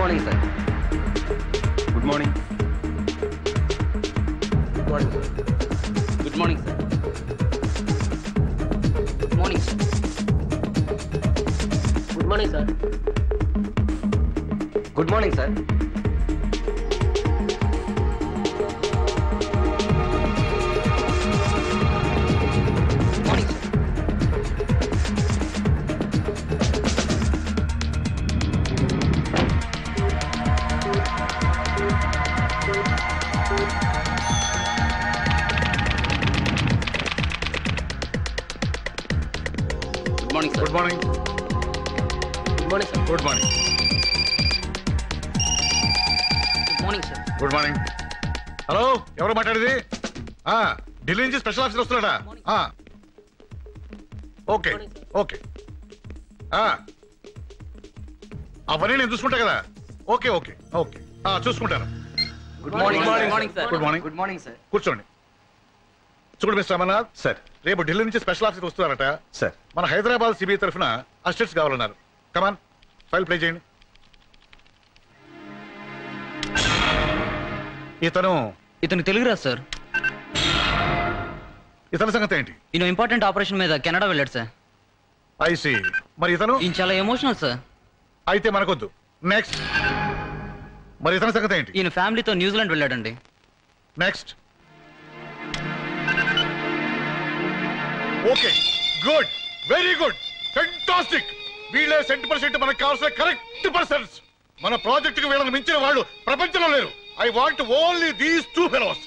Morning sir good morning good morning sir good morning sir good morning sir good morning sir good morning sir morning sir good morning sir good morning good morning sir good morning good morning sir good morning hello ఎవరు మాట్లాడేది ఆ, ఢిల్లీ నుంచి special officer వస్తున్నాడా ఆ. Okay okay ఆ. అవన్నీ నేను చూసుకుంటా కదా ఓకే ఓకే ఓకే ఆ, చూసుకుంటాను good morning good morning sir Good morning. Good morning sir కూర్చోండి చూడండి మిస్టర్ అమర్నాథ్ సార్ రేపు ఢిల్లీ నుంచి స్పెషల్ ఆఫీసర్ వస్తున్నారట సార్ మన హైదరాబాద్ సిబిఐ తరఫున అసిస్టెంట్స్ కావాలన్నారు కమాన్ ఫైల్ ప్లే చేయండి ఇతను ఇతను తెలుగు రాదు సార్ ఇతని సంగతి ఏంటి ఈయన ఇంపార్టెంట్ ఆపరేషన్ మీద కెనడా వెళ్ళాడు సార్ ఐసి మరి ఇతను ఈయన చాలా ఎమోషనల్ సార్ అయితే మనకొద్దు నెక్స్ట్ మరి ఇతని సంగతి ఏంటి ఈయన ఫ్యామిలీతో న్యూజిలాండ్ వెళ్ళాడండి next okay good very good fantastic వీళ్ళే సెంట్ పర్సెంట్ మనకు కావాల్సిన కరెక్ట్ పర్సన్స్ మన ప్రాజెక్ట్ కి వీళ్ళని మించిన వాళ్ళు ప్రపంచంలో లేరు I want only these two fellows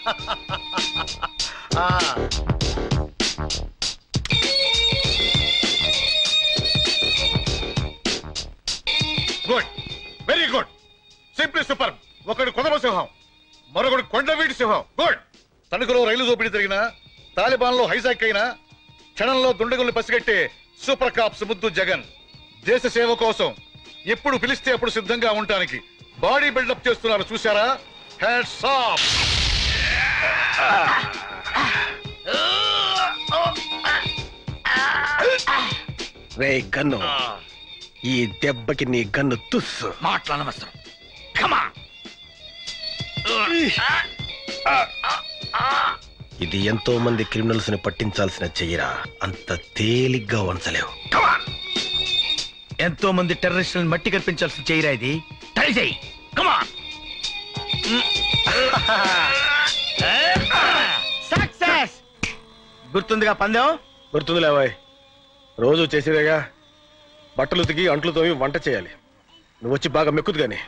good very good simply super ఒకడు కొదమ సింహం మరొకడు కొండవీటి సింహం గుడ్ తణుకులో రైలు దోపిడీ జరిగిన తాలిబాన్ లో హైజాక్ అయినా క్షణంలో దుండగుల్ని పసిగట్టే సూపర్ కాప్స్ ముద్దు జగన్ దేశ సేవ కోసం ఎప్పుడు పిలిస్తే అప్పుడు సిద్ధంగా ఉండటానికి బాడీ బిల్డప్ చేస్తున్నారు చూసారా హ్యాట్స్ ఆఫ్ రే గన్ను ఈ దెబ్బకి నీ గన్ను తుస్సు మాట్లాడనవసరం కమా ఇది ఎంతో మంది క్రిమినల్స్ ని పట్టించాల్సిన చెయ్యరా అంత తేలిగ్గా వంచలేవు ఎంతో మంది టెర్రరిస్టులను మట్టి కనిపించాల్సిన చేయరా ఇది ట్రై చేయి కమా సక్సెస్ గుర్తుందిగా పందెం గుర్తుందిలే బాయ్ రోజు చేసేదేగా బట్టలు ఉతికి అంట్లు తోమి వంట చేయాలి నువ్వు వచ్చి బాగా మెక్కుదు గాని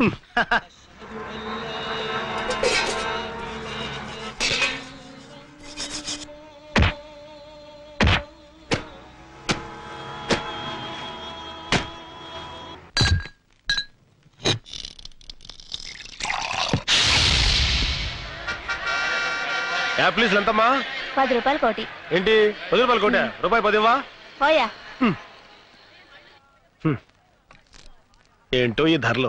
యాప్లీస్ ఎంతమ్మా పది రూపాయలు కోటి ఏంటి పది రూపాయలు కోట రూపాయి పదివా పోయా ఏంటో ఈ ధరలు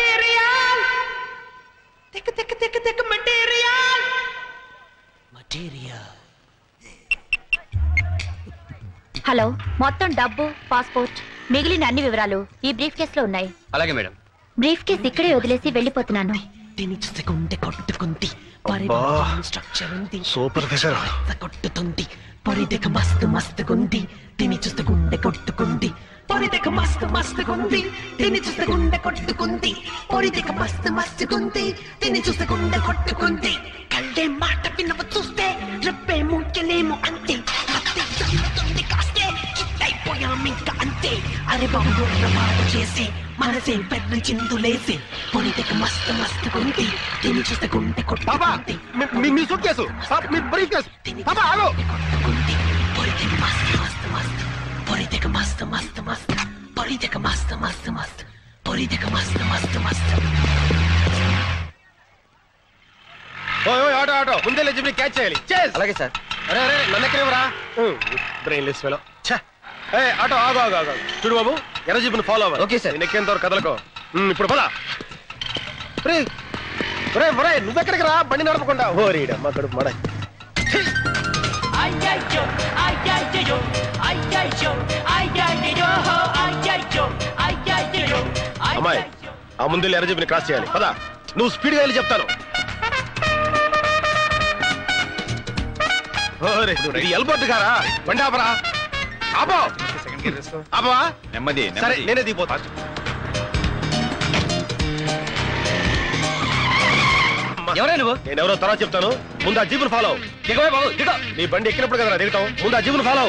హలో మొత్తం డబ్బు పాస్పోర్ట్ మిగిలిన అన్ని వివరాలు ఈ బ్రీఫ్ కేస్ లో ఉన్నాయి అలాగే మేడం బ్రీఫ్ కేస్ ఇక్కడే వదిలేసి వెళ్ళిపోతున్నాను దీని చూస్తే గుండె కొట్టుకుంది అబ్బా. స్ట్రక్చర్ ఉంది సూపర్ ఫిగర్ రక్త కొట్టుతుంది పొరిదెక మస్తు మస్తుగుంది దీని చూస్తే గుండె కొట్టుకుంది పొరిదెక మస్తు మస్తుగుంది దీని చూస్తే గుండె కొట్టుకుంది పొరిదెక మస్తు మస్తుగుంది దీని చూస్తే గుండె కొట్టుకుంది కళ్ళే మాట వినవ చూస్తే రెప్పే ముఖ్యలేము అంతే మత్తే జల్లుతుంది కాస్తే చిత్తైపోయాం ఇంకా అంతే అరే బాబు మాట చేసి మనసే పెద్ద చిందులేసి పొరిదెక మస్తు మస్తుగుంది దీని చూస్తే గుండె కొట్టుకుంది మీ సూట్ కేసు మీ briefcase Politik mast, mast, mast. Politik mast, mast, mast. Politik mast, mast, mast. Politik mast, mast, mast. Auto auto ముందే లేచి క్యాచ్ చేయాలి అలాగే సార్ అరే అరే నన్ను ఎక్కడ ఇవ్వరా బ్రెయిన్ లెస్ ఫెలో ఏ ఆటో ఆగు ఆగు ఆగు చూడు బాబు ఎర్ర జీపుని ఫాలో అవ్వాలి Okay, sir. నేను ఎక్కేంత వరకు కదలకో ఉమ్, ఇప్పుడు పద రే ఒరే ఒరే నువ్వెక్కడికి రా బండి నడపకుండా ఓరీడమ్మ కడుపు మడ అమ్మాయి ఆ ముందు ఎర్ర చెప్పిన క్రాస్ చేయాలి పదా నువ్వు స్పీడ్గా వెళ్ళి చెప్తాను ఓరే, ఇది ఎల్బోర్డ్ గారా బండి ఆపరా ఆపో ఆపవా నెమ్మది సరే నేనే దిగిపోతా ఎవరే నువ్వు నేను ఎవరో తర్వాత చెప్తాను ముందు ఆ జీపును ఫాలో దిగవే బాబు దిగ నీ బండి ఎక్కినప్పుడు కదా దిగుతాం ముందు ఆ జీపును ఫాలో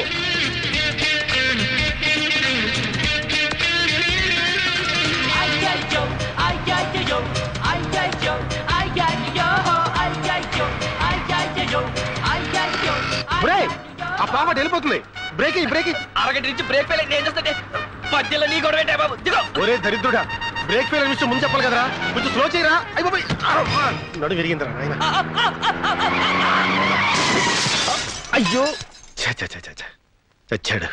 ఆ పాప వెళ్ళిపోతుంది బ్రేక్ బ్రేక్ అరగంట నుంచి బ్రేక్ ఫెయిల్ నేను చేస్తుంటే మధ్యలో నీ గొడవ ఏంటే బాబు దిగో ఒరే దరిద్రుడా బ్రేక్ ఫెయిల్ విషయం ముందు చెప్పాలి కదరా కొంచెం స్లో చేయరా అయిపోయి నడు విరిగిందిరా నాయన అయ్యో ఛ, ఛ, ఛ, ఛ, ఛ. చచ్చాడు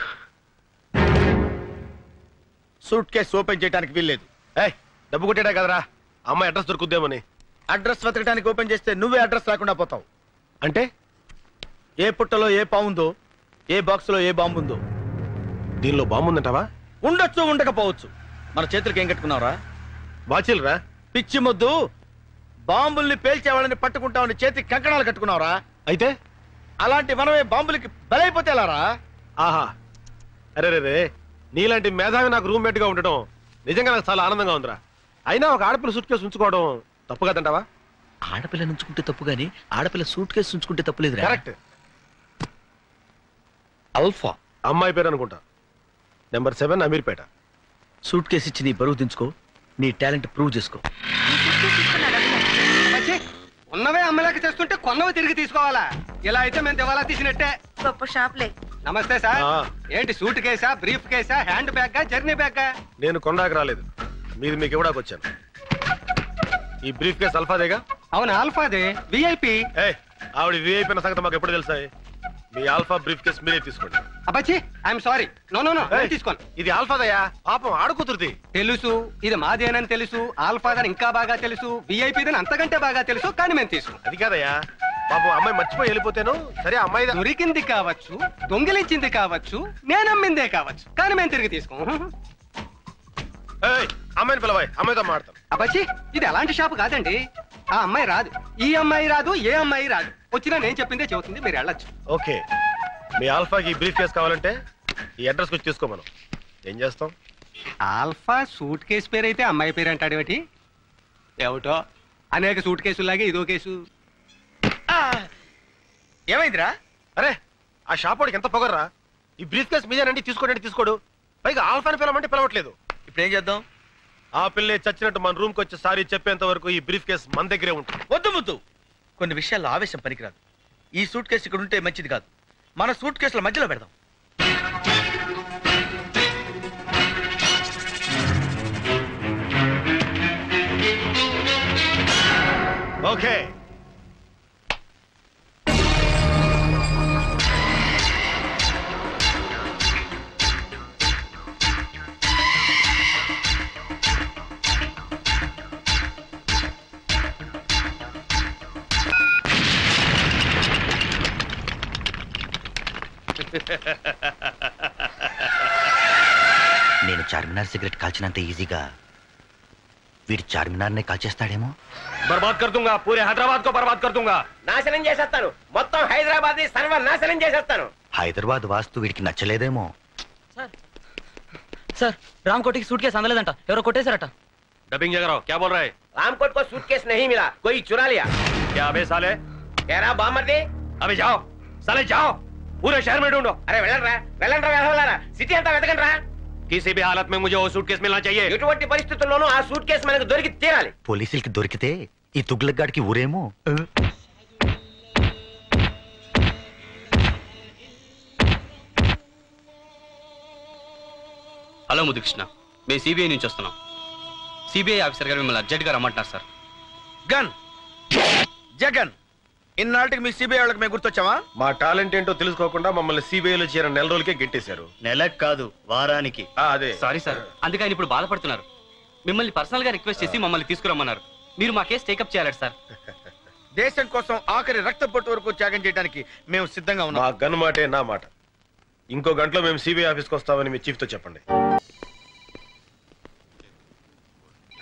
సూట్ కేసు ఓపెన్ చేయడానికి వీల్లేదు ఏయ్ డబ్బు కొట్టాడా కదరా అమ్మాయి అడ్రస్ దొరుకుద్దేమని అడ్రస్ వెతకడానికి ఓపెన్ చేస్తే నువ్వే అడ్రస్ రాకుండా పోతావు అంటే ఏ పుట్టలో ఏ పావుందో ఏ బాక్స్ లో ఏ బాంబు ఉందో దీనిలో బాంబు ఉందంటావా ఉండొచ్చు ఉండకపోవచ్చు మన చేతులకి ఏం కట్టుకున్నావురా వాచిల్రా పిచ్చి మొద్దు బాంబుల్ని పేల్చేవాళ్ళని పట్టుకుంటామని చేతికి కంకణాలు కట్టుకున్నావురా అయితే అలాంటి మనమే బాంబులకి బలైపోతే ఎలారా ఆహా అరే రే రే నీలాంటి మేధావి నాకు రూమ్మేట్ గా ఉండటం నిజంగా నాకు చాలా ఆనందంగా ఉందిరా అయినా ఒక ఆడపిల్ల సూట్ కేసు ఉంచుకోవడం తప్పు కదంటావా ఆడపిల్ల నుంచుకుంటే తప్పు గాని ఆడపిల్ల సూట్ కేసు ఉంచుకుంటే తప్పులేదు కరెక్ట్ అల్ఫా అమ్మాయి పేరు అనుకుంటా number seven Ameerpet suitcase ఇచ్చి నీ బరువు దించుకో నీ టాలెంట్ ప్రూవ్ చేసుకో ఉన్నవే అమ్మలేక చేస్తుంటే కొన్నవి తిరిగి తీసుకోవాలా ఇలా అయితే మేము దివాలా తీసినట్టే గొప్ప షాప్లే నమస్తే సార్ ఆ. ఏంటి సూట్ కేసా బ్రీఫ్ కేసా హ్యాండ్ బ్యాగ్ జర్నీ బ్యాగ్ నేను కొండాకి రాలేదు మీది మీకు ఇవ్వడానికి వచ్చాను ఈ బ్రీఫ్ కేసు అల్ఫాదేగా అవును ఆల్ఫాదే విఐపి ఏ ఆవిడ విఐపీ సంగతి మాకు ఎప్పుడు తెలుసా మీ ఆల్ఫా బ్రీఫ్ కేసు మీరే తీసుకోండి అబ్బచ్చి I'm sorry no no no ఏయ్, తీసుకోను ఇది ఆల్ఫాదయ్యా పాపం ఆడుకుతురుది తెలుసు ఇది మాదేనని తెలుసు ఆల్ఫాదని ఇంకా బాగా తెలుసు విఐపిదని అంతకంటే బాగా తెలుసు కానీ మేము తీసుకోం అది కాదయ్యా పాపం అమ్మాయి మర్చిపోయి వెళ్ళిపోతేను సరే అమ్మాయి దొరికింది కావచ్చు దొంగిలించింది కావచ్చు నేనమ్మిందే కావచ్చు కానీ మేము తిరిగి తీసుకోం ఏయ్, అమ్మాయిని పిలవాయి అమ్మాయితో మాడతాను అబ్బచ్చి ఇది అలాంటి షాప్ కాదండి ఆ అమ్మాయి రాదు ఈ అమ్మాయి రాదు ఏ అమ్మాయి రాదు వచ్చినా నేను చెప్పిందే చెబుతుంది మీరు వెళ్ళొచ్చు ఓకే మీ ఆల్ఫాకి ఈ బ్రీఫ్ కేసు కావాలంటే ఈ అడ్రస్ వచ్చి తీసుకో మనం ఏం చేస్తాం ఆల్ఫా సూట్ కేసు పేరు అయితే అమ్మాయి పేరు అంటాడు ఏమిటి ఏమిటో అనేక సూట్ కేసులాగే ఇదో కేసు ఏమైందిరా అరే ఆ షాప్ వాడికి ఎంత పొగర్రా ఈ బ్రీఫ్ కేసు మీదేనండి తీసుకోండి తీసుకోడు పైగా ఆల్ఫాని పిలవమంటే పిలవట్లేదు ఇప్పుడు ఏం చేద్దాం ఆ పిల్లే చచ్చినట్టు మన రూమ్కి వచ్చి సారీ చెప్పేంత వరకు ఈ బ్రీఫ్ కేసు మన దగ్గరే ఉంటుంది వద్దు ముద్దు కొన్ని విషయాల్లో ఆవేశం పనికిరాదు ఈ సూట్ కేసు ఇక్కడ ఉంటే మంచిది కాదు మన సూట్ కేసుల మధ్యలో పెడదాం ఓకే నేను చార్మినార్ సిగరెట్ కాల్చినంత ఈజీగా వీడు చార్మినార్నే కాల్చేస్తాడేమో బర్బాద్ కర్ దూంగా పూరే హైదరాబాద్ కో బర్బాద్ కర్ దూంగా నాశనం చేసేస్తాను మొత్తం హైదరాబాద్ ని సర్వనాశనం చేసేస్తాను హైదరాబాద్ వాస్తు వీడికి నచ్చలేదేమో సార్ రామ్ కోటికి సూట్ కేసు అందలేదంట ఎవరో కొట్టేశారట डबिंग जगह क्या बोल रहा है रामकोट को सूटकेस नहीं मिला कोई चुरा लिया क्या अबे साले कह रहा बामर्दी अबे जाओ साले जाओ पूरे शहर में ढूंढो అరే వెళ్ళండ్రా వెళ్ళండ్రా వెళ్ళారా సిటీ అంతా వెతకండ్రా किसी भी हालत में मुझे वो सूटकेस मिलना चाहिए ఎటువంటి పరిస్థితుల్లోనూ ఆ సూట్ కేసు మనకు దొరికి తీరాలి పోలీసులకి దొరికితే ఈ తుగ్లక్గాడికి ఊరేమో హలో ముదుకృష్ణ మేము సిబిఐ నుంచి వస్తున్నాం సిబిఐ ఆఫీసర్ గారు మిమ్మల్ని అర్జెంట్ గా రమ్మంటున్నారు సార్ గన్ జగన్ ఇన్నాళ్ళకి మీ సిబిఐ వాళ్ళకి మేము గుర్తొచ్చామా మా టాలెంట్ ఏంటో తెలుసుకోకుండా మమ్మల్ని సిబిఐలో చేరిన నెల రోజులకే గెట్టేశారు నెలకు కాదు వారానికి ఆ, అదే సారీ సార్ అందుకే ఆయన ఇప్పుడు బాధపడుతున్నారు మిమ్మల్ని పర్సనల్ గా రిక్వెస్ట్ చేసి మమ్మల్ని తీసుకురమ్మన్నారు మీరు మా కేసు టేకప్ చేయాలి సార్ దేశం కోసం ఆఖరి రక్త పొట్టు వరకు త్యాగం చేయడానికి మేము సిద్ధంగా మా ఉన్నాం గన్ మాటే నా మాట ఇంకో గంటలో మేము సిబిఐ ఆఫీస్కి వస్తామని మీ చీఫ్తో చెప్పండి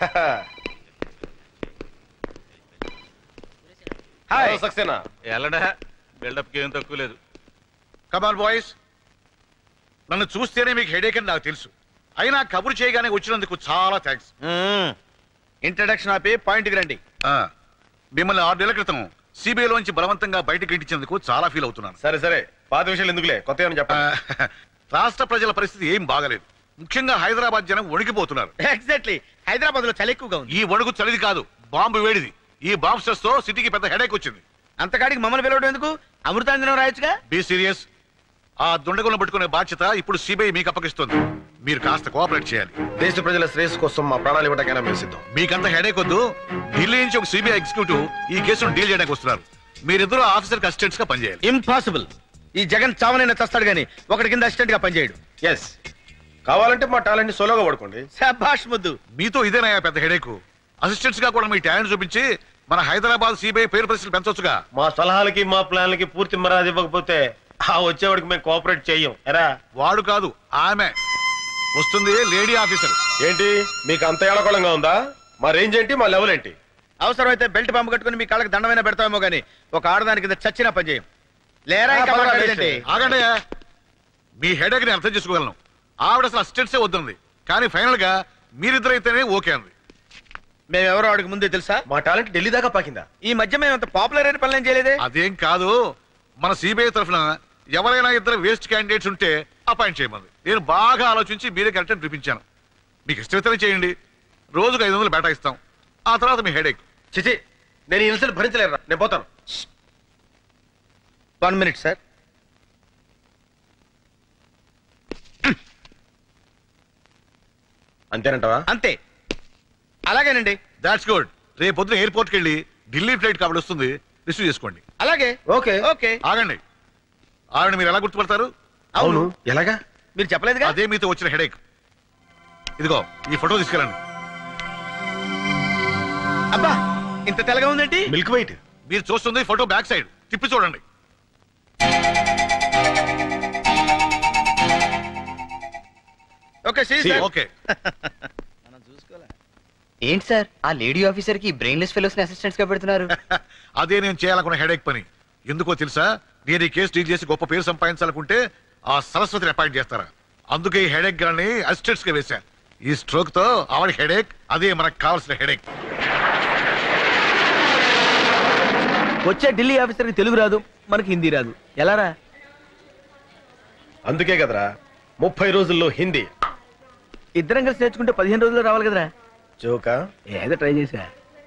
హాయ్ సక్సేనా ఎల్లడా బిల్డప్ కి ఏం తక్కువ లేదు కమాన్ బాయ్స్ నన్ను చూస్తేనే మీకు హెడేక్ అని నాకు తెలుసు అయినా కబురు చేయగానే వచ్చినందుకు చాలా థ్యాంక్స్ ఇంట్రడక్షన్ ఆపి పాయింట్కి రండి మిమ్మల్ని ఆరు నెలల క్రితం CBI లోంచి బలవంతంగా బయటకు ఇంటించేందుకు చాలా ఫీల్ అవుతున్నాను సరే సరే పాత విషయాలు ఎందుకులే కొత్త ఏమని ఆ, చెప్పండి రాష్ట్ర ప్రజల పరిస్థితి ఏం బాగలేదు ముఖ్యంగా హైదరాబాద్ జనం వణికిపోతున్నారు ఎగ్జాక్ట్లీ హైదరాబాద్ లో చలి ఎక్కువగా ఉంది ఈ వణుకు చలిది కాదు బాంబు వేడిది ఈ బాంబ్ స్ట్రెస్ తో సిటీకి పెద్ద హెడేక్ వచ్చింది అంతకాడికి మమ్మల్ని పిలవడం ఎందుకు అమృతాంజనం రాయొచ్చుగా బీ సీరియస్ ఆ దుండగులను పట్టుకునే బాధ్యత ఇప్పుడు సిబిఐ మీకు అప్పగిస్తుంది మీరు కాస్త కోఆపరేట్ చేయాలి దేశ ప్రజల శ్రేయస్ కోసం మా ప్రాణాలు ఇవ్వడానికైనా మేము సిద్ధం మీకంత హెడేక్ వద్దు ఢిల్లీ నుంచి ఒక సిబిఐ ఎగ్జిక్యూటివ్ ఈ కేసును డీల్ చేయడానికి వస్తున్నారు మీరిద్దరు ఆఫీసర్ అసిస్టెంట్స్ గా పనిచేయాలి ఇంపాసిబుల్ ఈ జగన్ చావనైనా చస్తాడు గాని ఒకటి కింద అసిస్టెంట్ గా పనిచేయడు ఎస్ కావాలంటే మా టాలెంట్ ని సోలోగా పడుకోండి శభాష్ ముద్దు మీతో ఇదేనా పెద్ద హెడేక్ అసిస్టెంట్స్ గా కూడా మీ టాలెంట్ చూపించి మన హైదరాబాద్ సిబిఐ పేరు ప్రశ్నలు పెంచొచ్చుగా మా సలహాలకి మా ప్లాన్లకి పూర్తి మరాది ఇవ్వకపోతే ఆ వచ్చేవాడికి మేము కోఆపరేట్ చెయ్యం ఎరా వాడు కాదు ఆమె వస్తుంది లేడీ ఆఫీసర్ ఏంటి మీకు అంత ఏడకోళంగా ఉందా మా రేంజ్ ఏంటి మా లెవెల్ ఏంటి అవసరమైతే బెల్ట్ పంపు కట్టుకుని మీ కాళ్ళకి దండమైనా పెడతామేమో గానీ ఒక ఆడదాని కింద చచ్చినా పనిచేయం లేరా ఇంకా ఆ, పర్వాలేదు. మాట్లాడేదేంటి? ఆగండి మీ హెడేక్ ని అర్థం చేసుకోగలను ఆవిడ అసలు అసిస్టెంట్సే వద్దంది కానీ ఫైనల్ గా మీరిద్దరైతేనే ఓకే అంది మేము ఎవరో ఆడికి ముందే తెలుసా మా టాలెంట్ ఢిల్లీ దాకా పాకిందా ఈ మధ్య మేము అంత పాపులర్ అయిన పనులు ఏం చేయలేదే అదేం కాదు మన సిబిఐ తరఫున ఎవరైనా ఇద్దరు వేస్ట్ క్యాండిడేట్స్ ఉంటే అపాయింట్ చేయమంది నేను బాగా ఆలోచించి మీరే కరెక్ట్ అని చూపించాను మీకు ఇష్టమైతేనే చేయండి రోజుకు ఐదు వందలు బేటా ఇస్తాం ఆ తర్వాత మీ హెడేక్ చిచి నేను ఈ ఇన్సల్ట్ భరించలేరా నేను పోతాను వన్ మినిట్ సార్ అంతేనంటావా అంతే అలాగేనండి దాట్స్ గుడ్ రేపు పొద్దున ఎయిర్పోర్ట్కి వెళ్ళి ఢిల్లీ ఫ్లైట్ కాబట్టి వస్తుంది రిసీవ్ చేసుకోండి అలాగే ఓకే ఓకే ఆగండి ఆవిడ మీరు ఎలా గుర్తుపడతారు అవును ఎలాగా మీరు చెప్పలేదుగా అదే మీతో వచ్చిన హెడేక్ ఇదిగో ఈ ఫోటో తీసుకెళ్ళండి అబ్బా ఇంత తెల్లగా ఉందేంటి మిల్క్ వైట్ మీరు చూస్తుంది ఫోటో బ్యాక్ సైడ్ తిప్పి చూడండి okay see See, sir okay ఏంటి సార్ ఆ లేడీ ఆఫీసర్ కి బ్రెయిన్లెస్ ఫెలోస్ అసిస్టెంట్స్ గా పెడుతున్నారు అదే నేను చేయాలనుకున్న హెడేక్ పని ఎందుకో తెలుసా నేను ఈ కేసు డీల్ చేసి గొప్ప పేరు సంపాదించాలనుకుంటే ఆ సరస్వతిని అపాయింట్ చేస్తారా అందుకే ఈ హెడేక్ గాని అసిస్టెంట్స్ గా వేశా ఈ స్ట్రోక్ తో ఆవిడ హెడేక్ అదే మనకు కావాల్సిన హెడేక్ వచ్చే ఢిల్లీ ఆఫీసర్కి తెలుగు రాదు మనకి హిందీ రాదు ఎలారా అందుకే కదరా ముప్పై రోజుల్లో హిందీ ఇద్దరం కలిసి నేర్చుకుంటే పదిహేను రోజుల్లో రావాలి కదరా జోకా ఏదో ట్రై చేసా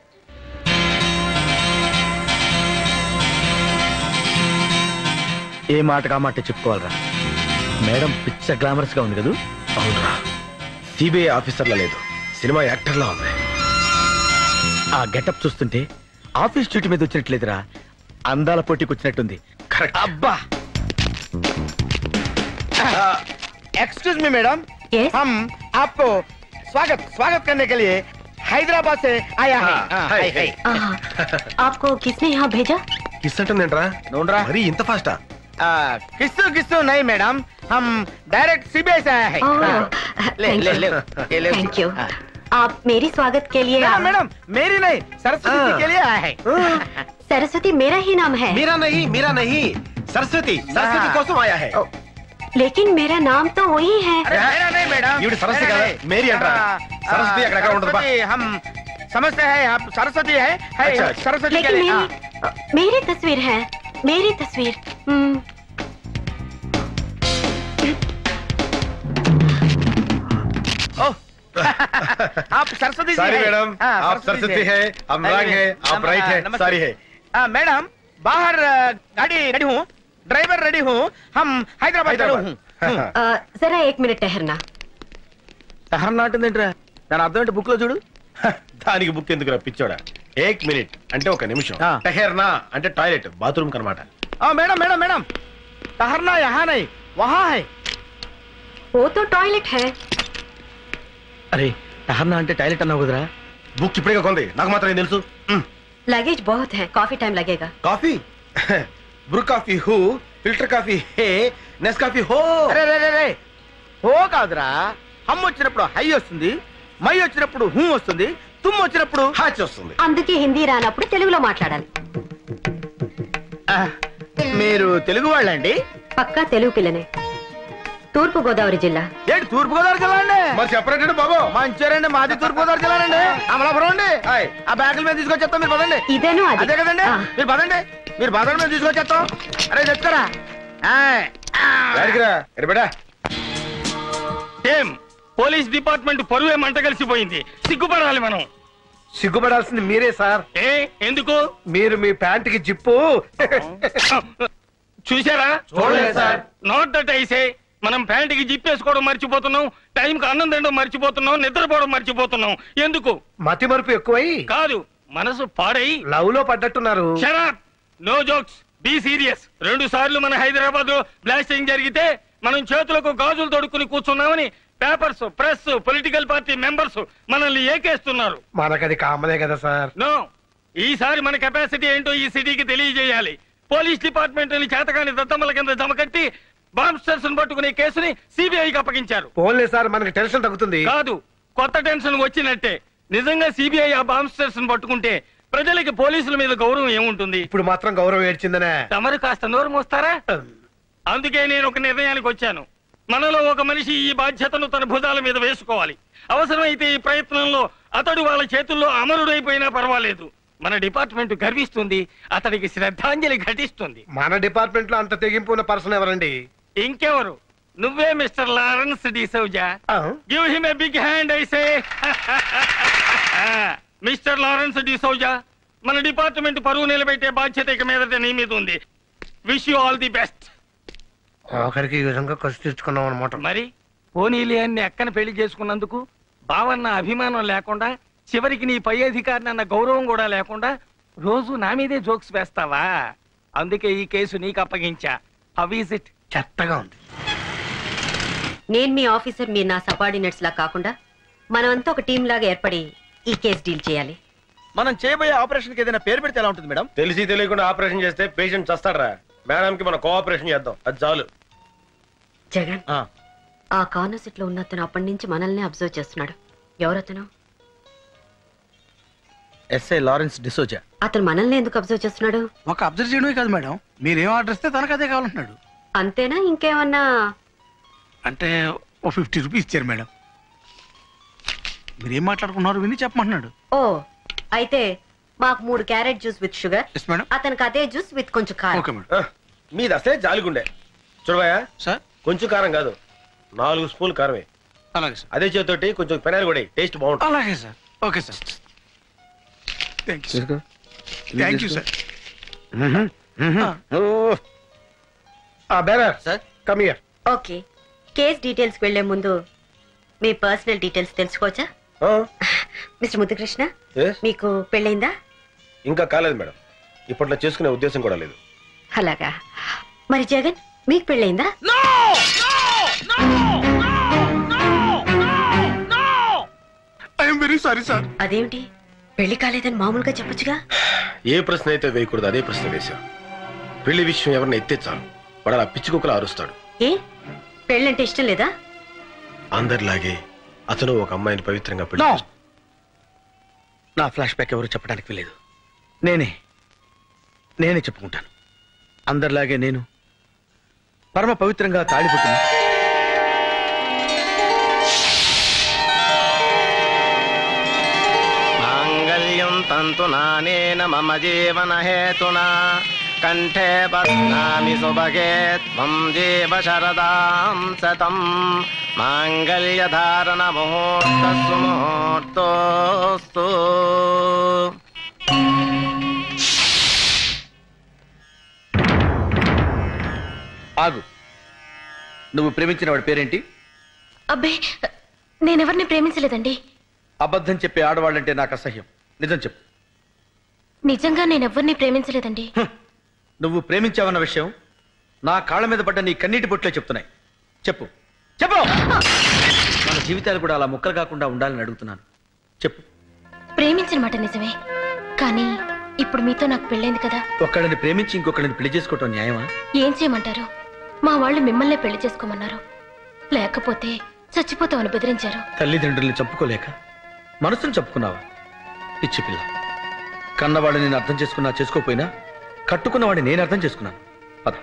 ఏ మాట కా మాట చెప్పుకోవాలరా మేడం పిచ్చ గ్లామరస్ గా ఉంది కదా అవునరా సిబిఐ ఆఫీసర్లా లేదు సినిమా యాక్టర్లా ఉంది ఆ గెటప్ చూస్తుంటే ఆఫీస్ డ్యూటీ మీద వచ్చినట్లేదురా అందాల పోటీకి వచ్చినట్టుంది కరెక్ట్ అబ్బా एक्सक्यूज मी मैडम Yes? हम आपको स्वागत स्वागत करने के लिए हैदराबाद से आया है हाँ, हाँ, हाय, हाय, हाय। हाय। आहा, आपको किसने यहाँ भेजा కిస్ అంటుందేంట్రా నోన్రా మరీ ఇంత ఫాస్టా आ, किस्सू किस्सू नहीं मैडम हम डायरेक्ट सीबीआई से आया है ओह, हाँ। ले thank ले you. ले ये ले थैंक यू हाँ। आप मेरी स्वागत के लिए हाँ, मैडम मेरी नहीं सरस्वती जी हाँ। के लिए आया है सरस्वती मेरा ही नाम है మీరా నహీ మీరా నహీ సరస్వతి సరస్వతి కోసం ఆయా హై ओ, लेकिन मेरा नाम तो वही है अरे मेरा नहीं मैडम ఈవిడ సరస్వతి मेरा కదా, नहीं। మేరీ అంటారా? हाँ, సరస్వతి हाँ, అక్కడెక్కడ ఉండదు బా. सरस्वती, हम समझते हैं आप सरस्वती है, है अच्छा, अच्छा। सरस्वती के लेकिन लिए हाँ। मेरी मेरी तस्वीर है मेरी तस्वीर हम्म, ओह, आप सरस्वती जी सारी हैं? मैडम, हाँ, आप जी सरस्वती है, हम राग है, आप नम- राइट हाँ, है, नमस्ते। सारी है। हाँ, मैडम बाहर अ, गाड़ी रेडी हूँ ड्राइवर रेडी हूँ हम हैदराबाद रेडी हूँ अ, जरा एक मिनट ठहरना సహనం నాటిందేంట్రా దాని అర్థం ఏంటి బుక్ లో చూడు దానికి బుక్ ఎందుకు పిచ్చోడా ఏక్ మినిట్ అంటే ఒక నిమిషం ఆ. టెహర్నా అంటే టాయిలెట్ బాత్రూమ్ కనమాట हाँ, मैडम मैडम मैडम ठहरना यहाँ नहीं वहाँ है वो तो टॉयलेट है అరే సహనం అంటే టాయిలెట్ అన్నావు కదరా బుక్ ఇప్పుడే కొంది నాకు మాత్రం ఏం తెలుసు लगेज बहुत है काफी टाइम लगेगा కాఫీ బ్రూ కాఫీ హూ filter coffee hey Nescafe హో అరే రే రే రే ఓ కాదురా హమ్ వచ్చినప్పుడు హై వస్తుంది మై వచ్చినప్పుడు హూ వస్తుంది తుమ్ము వచ్చినప్పుడు హాచి వస్తుంది అందుకే హిందీ రానప్పుడు తెలుగులో మాట్లాడాలి ఆ, మీరు తెలుగు వాళ్ళండి పక్కా తెలుగు పిల్లనే తూర్పు గోదావరి జిల్లా ఏంటి తూర్పు గోదావరి జిల్లా అండి మరి చెప్పరేంటండి బాబు మంచిర్యాలండి మాది తూర్పు గోదావరి జిల్లా అండి అమలాపురం అండి ఆ బ్యాగుల మీద తీసుకొచ్చేస్తాం మీరు పదండి ఇదేను అది అదే కదండి ఆ. మీరు పదండి మీరు పదండి మేము తీసుకొచ్చేస్తాం అరే తెచ్చుకోరా ఆయ్. వాడికిరా ఎరబడా ఏం పోలీస్ డిపార్ట్మెంట్ పరువే మంట కలిసిపోయింది సిగ్గుపడాలి మనం సిగ్గుపడాల్సింది మీరే సార్ ఏ ఎందుకు మీరు మీ ప్యాంటుకి జిప్పు చూసారా చూడలేదు సార్. నోట్ దట్ ఐసే మనం ప్యాంటుకి జిప్పేసుకోవడం మర్చిపోతున్నాం టైంకి అన్నం తినడం మర్చిపోతున్నాం నిద్రపోవడం మర్చిపోతున్నాం ఎందుకు మతి మరుపు ఎక్కువై కాదు మనసు పాడై లవ్ లో పడ్డట్టున్నారు shut up no jokes be serious రెండు సార్లు మన హైదరాబాద్ లో బ్లాస్టింగ్ జరిగితే మనం చేతులకు గాజులు తొడుక్కుని కూర్చున్నామని papers press political party members మనల్ని ఏకేస్తున్నారు మనకది కామనే కదా సార్ నో ఈసారి మన కెపాసిటీ ఏంటో ఈ సిటీకి తెలియజేయాలి పోలీస్ డిపార్ట్మెంట్ చేతకాని దత్తమ్మల కింద జమకట్టి బాంబ్స్టర్స్ పట్టుకునే కేసుని సిబిఐకి అప్పగించారు పోన్లే సార్ మనకి టెన్షన్ తగ్గుతుంది కాదు కొత్త టెన్షన్ వచ్చినట్టే నిజంగా సిబిఐ ఆ బాంబ్స్టర్స్ పట్టుకుంటే ప్రజలకి పోలీసుల మీద గౌరవం ఏముంటుంది ఇప్పుడు మాత్రం గౌరవం ఏడ్చిందనే తమరు కాస్త నోరు మోస్తారా అందుకే నేను ఒక నిర్ణయానికి వచ్చాను మనలో ఒక మనిషి ఈ బాధ్యతను తన భుజాల మీద వేసుకోవాలి అవసరమైతే ఈ ప్రయత్నంలో అతడు వాళ్ళ చేతుల్లో అమరుడైపోయినా పర్వాలేదు మన డిపార్ట్మెంట్ గర్విస్తుంది అతడికి శ్రద్ధాంజలి ఘటిస్తుంది మన డిపార్ట్మెంట్ లో అంత తెగింపు ఉన్న పర్సన్ ఎవరండి ఇంకెవరు నువ్వే మిస్టర్ లారెన్స్ డిసౌజా ఆ? Give him a big hand I see mister Lawrence D'Souza మన డిపార్ట్మెంట్ పరువు నిలబెట్టే బాధ్యత ఇక మీదట నీ మీద ఉంది wish you all the best ఆఖరికి ఈ విధంగా కసి తెచ్చుకున్నాం అనమాట మరి పోనీలే అన్ని అక్కన పెళ్లి చేసుకున్నందుకు బావన్న అభిమానం లేకుండా చివరికి నీ పై అధికారిని అన్న గౌరవం కూడా లేకుండా రోజు నా మీదే జోక్స్ వేస్తావా అందుకే ఈ కేసు నీకు అప్పగించా హౌ ఈజ్ ఇట్ చెత్తగా ఉంది నేను మీ ఆఫీసర్ మీరు నా సబార్డినేట్స్ లా కాకుండా మనమంతా ఒక టీం లాగా ఏర్పడి ఈ కేసు డీల్ చేయాలి మనం చేయబోయే ఆపరేషన్ కి ఏదైనా పేరు పెడితే ఎలా ఉంటుంది మేడం తెలిసి తెలియకుండా ఆపరేషన్ చేస్తే పేషెంట్ చస్తాడరా మేడం కి మనం కోఆపరేషన్ చేద్దాం అది చాలు జగన్ ఆ. ఆ కార్నర్ సీట్ లో ఉన్న అతను అప్పటి నుంచి మనల్ని అబ్జర్వ్ చేస్తున్నాడు ఎవరతను ఎస్ఐ లారెన్స్ డిసోజా అతను మనల్ని ఎందుకు అబ్జర్వ్ చేస్తున్నాడు ఒక అబ్జర్వ్ చేయడమే కాదు మేడం మీరు ఏం ఆర్డర్ ఇస్తే తనకు అదే కావాలంటున్నాడు అంతేనా ఇంకేమన్నా అంటే ఓ ఫిఫ్టీ రూపీస్ ఇచ్చారు మేడం మీరు ఏం మాట్లాడుకున్నారు విని చెప్పమంటున్నాడు ఓ అయితే మాకు మూడు carrot juice with sugar yes madam అతనికి అదే జ్యూస్ విత్ కొంచెం కారం ఓకే మేడం ఆ, మీది అసలే జాలిగుండే చూడవయ్యా సార్ కొంచెం కారం కాదు నాలుగు స్పూన్ కారమే అలాగే సార్ అదే చేతోటి కొంచెం పెనాలు కూడా టేస్ట్ బాగుంటుంది అలాగే sir okay sir thank you thank you sir ఆ bearer sir come here okay case details వెళ్లే ముందు మీ పర్సనల్ డీటెయిల్స్ తెలుసుకోవచ్చా మిస్టర్ ముద్దుకృష్ణ మీకు పెళ్ళైందా ఇంకా కాలేదు మేడం ఇప్పట్లో చేసుకునే ఉద్దేశం కూడా లేదు అలాగా మరి జగన్ మీకు పెళ్ళైందా ఐఎమ్ వెరీ సారీ సార్ అదేమిటి పెళ్లి కాలేదని మామూలుగా చెప్పొచ్చుగా ఏ ప్రశ్న అయితే వేయకూడదు అదే ప్రశ్న వేశాం పెళ్లి విషయం ఎవరిని ఎత్తే చాలు వాడు అలా పిచ్చి కుక్కలా అరుస్తాడు ఏ పెళ్ళంటే ఇష్టం లేదా అందరిలాగే అతను ఒక అమ్మాయిని పవిత్రంగా పెళ్లి No. చేసుకున్నాడు. నా ఫ్లాష్ బ్యాక్ ఎవరు చెప్పడానికి లేదు నేనే నేనే చెప్పుకుంటాను అందరిలాగే నేను పరమ పవిత్రంగా తాడిపట్టును మాంగళ్యం తంతు నానేన మమ జీవన హేతునా కంఠే బధ్నామి సుభగే త్వం జీవ శరదాం శతం మాంగళ్యధారణ ముహూర్త సుముహూర్తోస్తు ఆగు నువ్వు ప్రేమించిన వాడి పేరేంటి అబ్బే నేనెవరిని ప్రేమించలేదండి అబద్ధం చెప్పే ఆడవాళ్ళంటే నాకు అసహ్యం నిజం చెప్పు నిజంగా నేనెవరిని ప్రేమించలేదండి నువ్వు ప్రేమించావన్న విషయం నా కాళ్ళ మీద పడ్డ నీ కన్నీటి బొట్లే చెప్తున్నాయి చెప్పు చెప్పు మన జీవితాలు కూడా అలా ముక్కలు కాకుండా ఉండాలని అడుగుతున్నాను చెప్పు ప్రేమించిన మాట నిజమే కానీ ఇప్పుడు మీతో నాకు పెళ్ళైంది కదా ఒక్కడిని ప్రేమించి ఇంకొకరిని పెళ్లి చేసుకోవటం న్యాయమా ఏం చేయమంటారు మా వాళ్ళు మిమ్మల్నే పెళ్లి చేసుకోమన్నారు లేకపోతే చచ్చిపోతామని బెదిరించారు తల్లిదండ్రుల్ని చంపుకోలేక మనసును చెప్పుకున్నావా పిచ్చి పిల్ల కన్నవాడిని నేను అర్థం చేసుకున్నా చేసుకోపోయినా కట్టుకున్నవాడిని నేను అర్థం చేసుకున్నాను పద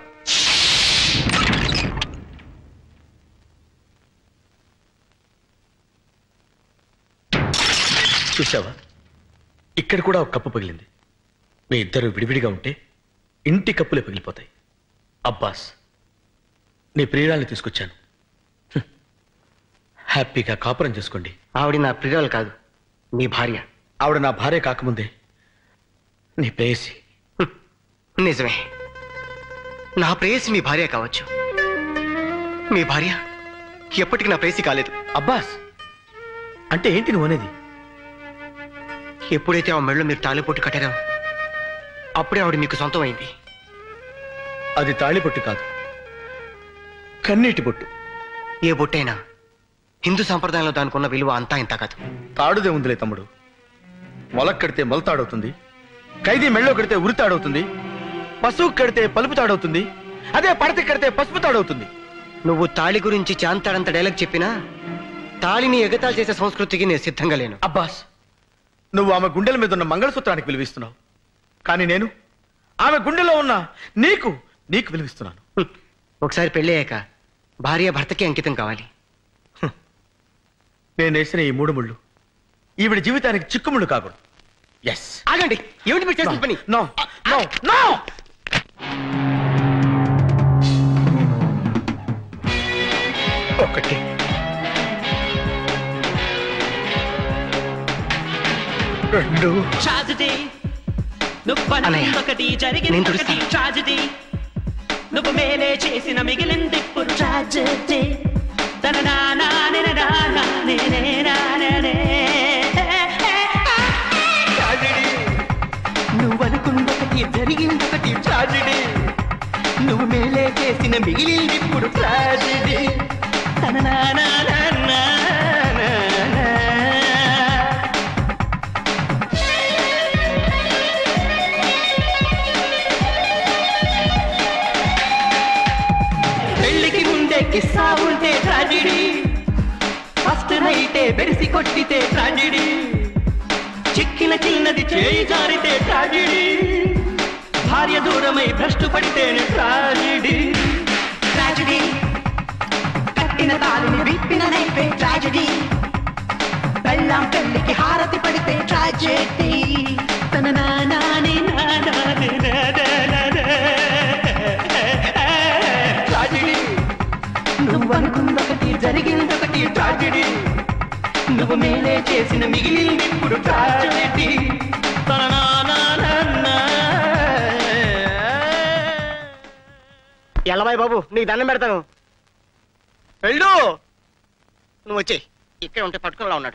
చూసావా ఇక్కడ కూడా ఒక కప్పు పగిలింది మీ ఇద్దరు విడివిడిగా ఉంటే ఇంటి కప్పులే పగిలిపోతాయి అబ్బాస్ నీ ప్రియురాల్ని తీసుకొచ్చాను హ్మ్. హ్యాపీగా కాపురం చేసుకోండి ఆవిడ నా ప్రియురాలు కాదు మీ భార్య ఆవిడ నా భార్య కాకముందే నీ ప్రేయసి నిజమే నా ప్రేయసి మీ భార్య కావచ్చు మీ భార్య ఎప్పటికీ నా ప్రేయసి కాలేదు అబ్బాస్ అంటే ఏంటి నువ్వు అనేది ఎప్పుడైతే ఆ మెళ్ళలో మీరు తాలిపొట్టు కట్టారో అప్పుడే ఆవిడ మీకు సొంతం అయింది అది తాళిపొట్టు కాదు కన్నీటి బొట్టు ఏ బొట్టైనా హిందూ సంప్రదాయంలో దానికి ఉన్న విలువ అంతా ఇంత కాదు తాడుదే ఉందిలే తమ్ముడు మొలక్ కడితే మొలతాడవుతుంది ఖైదీ మెళ్ళో కడితే ఉరితాడవుతుంది పశువు కడితే పలుపు తాడవుతుంది అదే పడతి కడితే పసుపు తాడవుతుంది నువ్వు తాళి గురించి చాంతాడంత డైలాగ్ చెప్పినా తాళిని ఎగతాళి చేసే సంస్కృతికి నేను సిద్ధంగా లేను అబ్బాస్ నువ్వు ఆమె గుండెల మీద ఉన్న మంగళసూత్రానికి విలువిస్తున్నావు కానీ నేను ఆమె గుండెలో ఉన్న నీకు నీకు విలువిస్తున్నాను హ్మ్. ఒకసారి పెళ్ళయ్యాక భార్య భర్తకి అంకితం కావాలి నేను వేసిన ఈ మూడు ముళ్ళు ఈవిడ జీవితానికి చిక్కుముళ్ళు కాకూడదు ఎస్ ఆగండి ఏమిటి మీరు చేసిన పని నో నో నో ఒకటి రెండు ట్రాజడీ నువ్వు అన్నయ్య, అనుకుందొకటి నేను జరిగిందొకటి తుడుస్తాను. ట్రాజడీ నువ్వు మేలే చేసిన మిగిలింది ఇప్పుడు ట్రాజడీ తన నానా నిననానా నినేనాననే. ట్రాజడీ నువ్వు అనుకుందొకటి జరిగిందొకటి ట్రాజడీ నువ్వు మేలే చేసిన మిగిలింది ఇప్పుడు ట్రాజడీ తన నానా నానా పెళ్లికి ముందే కిస్సా ఉంటే ట్రాజిడీ ఫస్ట్ నైటే బెరిసి కొట్టితే ట్రాజిడీ చిక్కిన చిన్నది చేయి జారితే ట్రాజిడీ భార్య దూరమై భ్రష్టు పడితేనే ట్రాజిడీ ట్రాజిడీ కట్టిన తాళిని విప్పిన నైపే ట్రాజిడీ పెళ్ళాం పెళ్లికి హారతి పడితే ట్రాజెడీ తన నానాని నానాని ట్రాజెడీ నువ్వు అనుకుందొకటి జరిగిందొకటి ట్రాజెడీ నువ్వు మేలే చేసిన మిగిలింది ఇప్పుడు ట్రాజెడీ తన నానా ఎల్లబాయ్ బాబు నీకు దండం పెడతాను వెళ్ళు నువ్వు వచ్చే ఇక్కడ ఉంటే పట్టుకునిలా ఉన్నాడు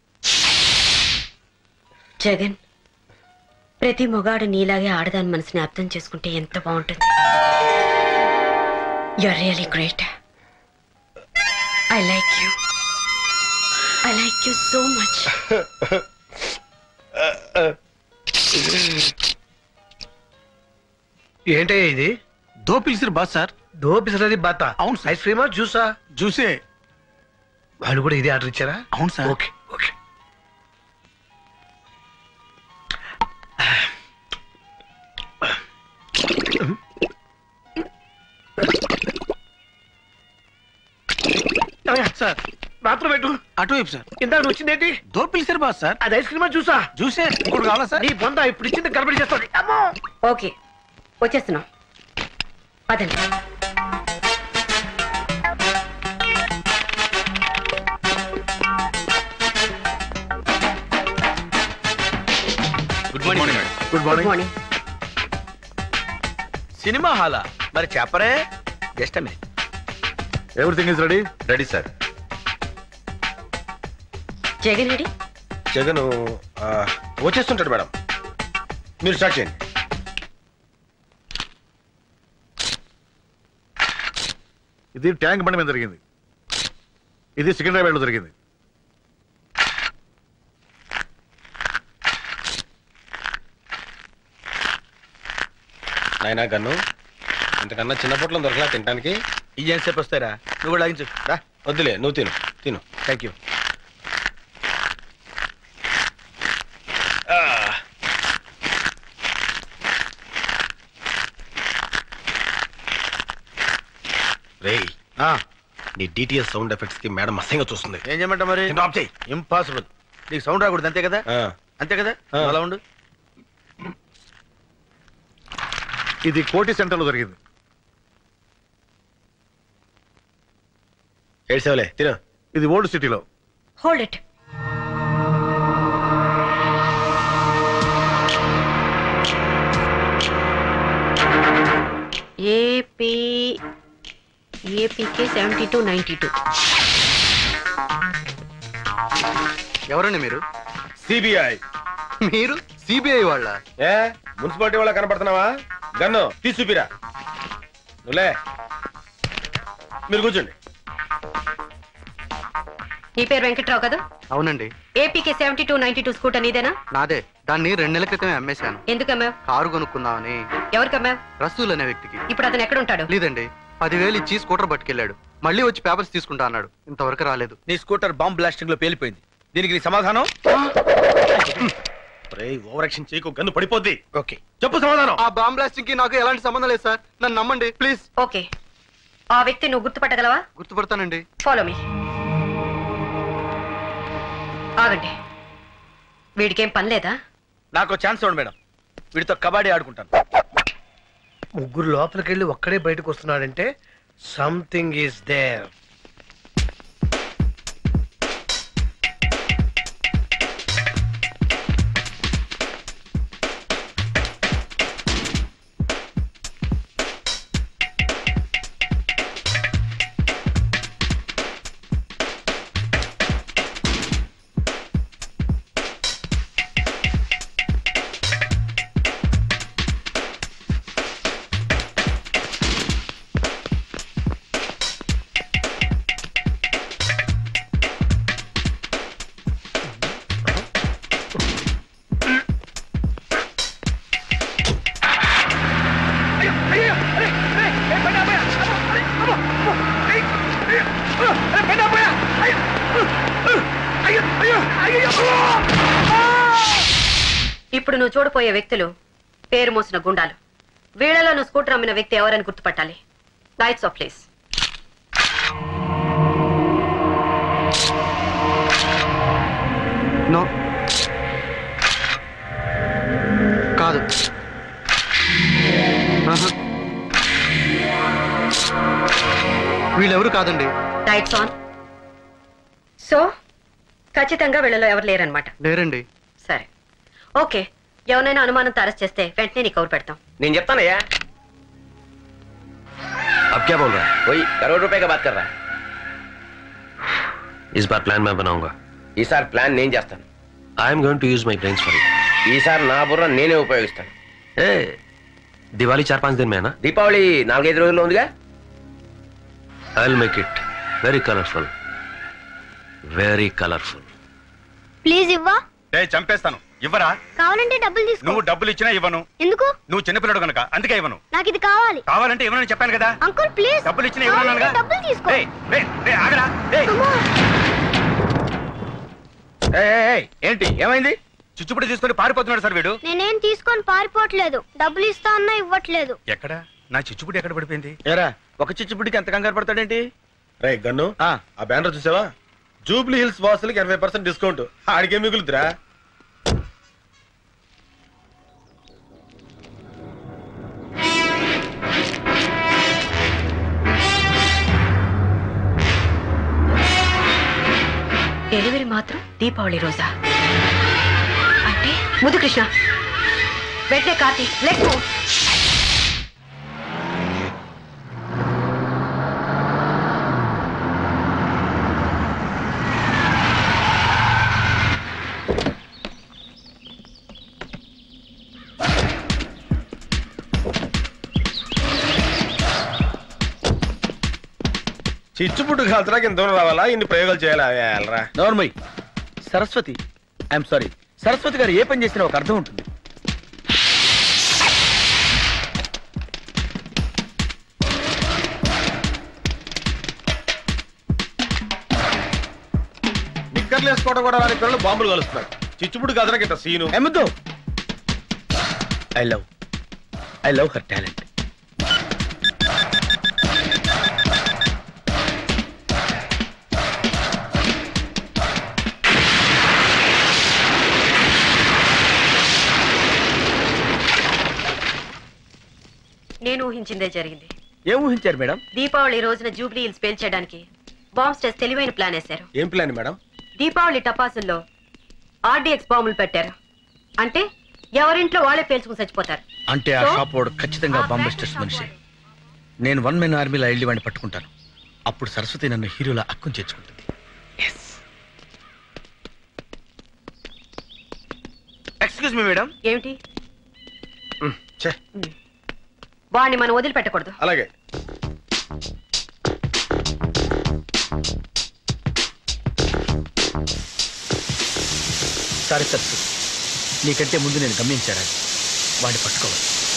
జగన్ ప్రతి మొగాడు నీలాగే ఆడదాని మనసుని అర్థం చేసుకుంటే ఎంత బాగుంటుంది you're really great I like you I like you so much ఏంటయ్యా ఇది దో పిలిచిరు బాస్ సార్ దో పిసరది బాత అవును సార్. ఐస్ క్రీమా జ్యూసా చూసే వాళ్ళు కూడా ఇదే ఆర్డర్ ఇచ్చారా అవును సార్ ఓకే ఓకే సార్ మాత్రం పెట్టు అటు వైపు సార్ ఇందాక వచ్చిందేంటి దో పిలిచిరు బాస్ సార్ అది ఐస్ క్రీమా జ్యూసా చూసే ఇప్పుడు కావాలా సార్ నీ బొంద ఇప్పుడు ఇచ్చింది గడబడి చేస్తుంది అమ్మో ఓకే వచ్చేస్తున్నాం పదండి good morning good good morning morning cinema హాలా మరి చెప్పరే just minute everything is ready ready sir Jagan ready Jagan వచ్చేస్తుంటాడు మేడం మీరు స్టార్ట్ చేయండి ఇది ట్యాంక్ బండి మీద జరిగింది ఇది సికింద్రాబాద్ లో జరిగింది నాయనా గన్ను ఇంతకన్నా చిన్న పొట్లం దొరకలా తినడానికి ఈ సేపు వస్తారా నువ్వు కూడా లాగించు రా వద్దులే నువ్వు తిను తిను థ్యాంక్ యూ నీ డిటిఎస్ సౌండ్ ఎఫెక్ట్స్ కి మేడం అసహ్యంగా చూస్తుంది ఏం చేయమంట మరి ఆఫ్ చేయి ఇంపాసిబుల్ నీకు సౌండ్ రాకూడదు అంతే కదా ఆ. అంతే కదా ఆ. అలా ఉండు ఇది కోటి సెంటర్లో జరిగింది ఏడ్సేవలే తిను ఇది ఓల్డ్ సిటీలో hold it AP APK seventy two ninety two ఎవరండి మీరు సిబిఐ మీరు సిబిఐ వాళ్ళ ఏ మున్సిపాలిటీ వాళ్ళ కనపడుతున్నావా గన్ను తీసి చూపిరా నువ్వులే మీరు కూర్చోండి నీ పేరు వెంకట్రావు కదా అవునండి APK seventy two ninety two scooter నీదేనా నాదే దాన్ని రెండు నెలల క్రితమే అమ్మేశాను ఎందుకమ్మావు కారు కొనుక్కుందామని ఎవరికమ్మావు రసూల్ అనే వ్యక్తికి ఇప్పుడు అతను ఎక్కడ ఉంటాడు లేదండి పదివేలు ఇచ్చి స్కూటర్ పట్టుకెళ్ళాడు మళ్ళీ వచ్చి పేపర్స్ తీసుకుంటా అన్నాడు ఇంతవరకు రాలేదు నీ స్కూటర్ బాంబ్ బ్లాస్టింగ్ లో పేలిపోయింది దీనికి నీ సమాధానం ఓవర్ యాక్షన్ చేయకు గన్ను పడిపోద్ది ఓకే చెప్పు సమాధానం ఆ బాంబ్ బ్లాస్టింగ్ కి నాకు ఎలాంటి సంబంధం లేదు సార్ నన్ను నమ్మండి ప్లీజ్ ఓకే ఆ వ్యక్తి నువ్వు గుర్తుపట్టగలవా గుర్తుపడతానండి ఫాలో మీ ఆగండి వీడికేం పని లేదా నాకు ఛాన్స్ ఇవ్వండి మేడం వీడితో కబడ్డీ ఆడుకుంటాను ముగ్గురు లోపలికి వెళ్ళి ఒక్కడే బయటకు వస్తున్నాడంటే సంథింగ్ ఈస్ దేర్ ఇప్పుడు నువ్వు చూడపోయే వ్యక్తులు పేరు మోసిన గుండాలు వీళ్ళలో నువ్వు స్కూటర్ అమ్మిన వ్యక్తి ఎవరని గుర్తుపట్టాలి లైట్స్ ఆఫ్ ప్లేస్ నో కాదు ఆహా. వీళ్ళెవరు కాదండి లైట్స్ ఆన్ సో ఖచ్చితంగా వీళ్ళలో ఎవరు లేరనమాట లేరండి సరే ఓకే ఎవరైనా అనుమానంతో అరెస్ట్ చేస్తే వెంటనే నీకు కౌరు పెడతాం నేను చెప్తానయ్యా अब क्या बोल रहा है वही करोड़ रुपए का बात कर रहा है इस बार प्लान मैं बनाऊंगा ఈసారి ప్లాన్ నేను చేస్తాను I am going to use my brains for ఈసారి నా బుర్ర నేనే ఉపయోగిస్తాను ए दिवाली चार पांच दिन में है ना దీపావళి నాలుగైదు రోజుల్లో ఉందిగా I will make it very colourful very colourful please ఇవ్వా ఏ చంపేస్తాను ఇవ్వరా కావాలంటే డబ్బులు తీసుకో నువ్వు డబ్బులు ఇచ్చినా ఇవ్వను ఎందుకు నువ్వు చిన్నపిల్లడు కనుక అందుకే ఇవ్వను నాకు ఇది కావాలి కావాలంటే ఇవ్వనని చెప్పాను కదా అంకుల్ ప్లీజ్ డబ్బులు ఇచ్చినా ఇవ్వనన్నానుగా డబ్బులు తీసుకో ఏయ్, ఏయ్, ఏయ్, ఆగరా ఏయ్. ఏయ్, ఏయ్, ఏయ్, ఏంటి ఏమైంది చిచ్చుపుడి తీసుకొని పారిపోతున్నాడు సార్ వీడు నేనేం తీసుకొని పారిపోవట్లేదు డబ్బులు ఇస్తా అన్నా ఇవ్వట్లేదు ఎక్కడ నా చిచ్చుపుడి ఎక్కడ పడిపోయింది ఏరా ఒక చిచ్చుపుడికి ఎంత కంగారు పడతాడేంటి రే గన్ను ఆ బ్యానర్ చూసావా జూబ్లీ హిల్స్ వాసులకి ఎనభై పర్సెంట్ డిస్కౌంట్ ఆడికే మిగులుతురా డెలివరీ మాత్రం దీపావళి రోజా అంటే ముదు కృష్ణ వెంటనే కార్తీ లెట్ మూవ్ చిచ్చుపుట్టు కాల్చడానికి ఇంత దూరం రావాలా ఇన్ని ప్రయోగాలు చేయాలా వెళ్ళరా నోర్మయ్ సరస్వతి ఐఎమ్ సారీ సరస్వతి గారు ఏ పని చేసినా ఒక అర్థం ఉంటుంది నిక్కర్లు వేసుకోవడం కూడా రాని పిల్లలు బాంబులు కలుస్తున్నారు చిచ్చుపుడు కదలకి ఇంత సీను ఎమ్మద్దు I love I love her talent నేను ఊహించిందే జరిగింది ఏం ఊహించారు మేడం దీపావళి రోజున జూబ్లీ హిల్స్ పేల్చేయడానికి బాంబ్ స్టేస్ తెలివైన ప్లాన్ వేశారు ఏం ప్లాన్ మేడం దీపావళి టపాసుల్లో ఆర్డీఎక్స్ బాంబులు పెట్టారు అంటే ఎవరింట్లో వాళ్ళే పేల్చుకుని చచ్చిపోతారు అంటే ఆ సో, షాప్ వాడు ఖచ్చితంగా బాంబ్ బస్టర్స్ మనిషి నేను వన్ మెన్ ఆర్మీలో వెళ్ళి వాడిని పట్టుకుంటాను అప్పుడు సరస్వతి నన్ను హీరోలా అక్కం చేర్చుకుంటుంది ఎక్స్క్యూజ్ మీ మేడం ఏమిటి వాడిని మనం వదిలిపెట్టకూడదు అలాగే సారీ సరస్వతి నీకంటే ముందు నేను గమనించాను వాడిని పట్టుకోవాలి